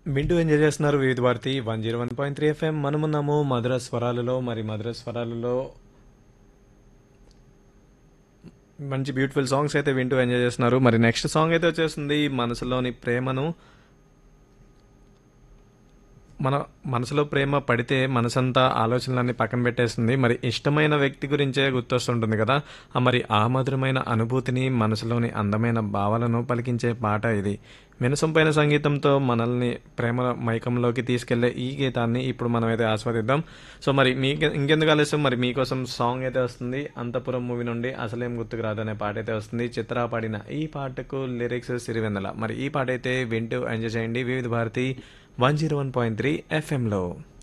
వింటూ ఎంజాయ్ చేస్తున్నారు Vividh Bharati one zero one point three FM మనమున్నాము మధుర స్వరాలలో మరి మధుర స్వరాలలో మంచి బ్యూటిఫుల్ సాంగ్స్ అయితే వింటూ ఎంజాయ్ చేస్తున్నారు మరి నెక్స్ట్ సాంగ్ అయితే వచ్చేస్తుంది మనసులోని ప్రేమను మన మనసులో ప్రేమ పడితే మనసంతా ఆలోచనలన్నీ పక్కన పెట్టేస్తుంది మరి ఇష్టమైన వ్యక్తి గురించే గుర్తొస్తుంటుంది కదా ఆ మరి ఆ మధురమైన అనుభూతిని మనసులోని అందమైన భావాలను పలికించే పాట ఇది వినసొంపైన సంగీతంతో మనల్ని ప్రేమ మైకంలోకి తీసుకెళ్లే ఈ గీతాన్ని ఇప్పుడు మనం అయితే ఆస్వాదిద్దాం సో మరి మీకు ఇంకెందుకు ఆలస్యం మరి మీకోసం సాంగ్ అయితే వస్తుంది అంతపురం మూవీ నుండి అసలేం గుర్తుకు రాదు అనే పాట అయితే వస్తుంది చిత్ర పాడిన ఈ పాటకు లిరిక్స్ సిరివెన్నెల మరి ఈ పాట అయితే వింటూ ఎంజాయ్ చేయండి Vividh Bharati one zero one point three ఎఫ్ఎంలో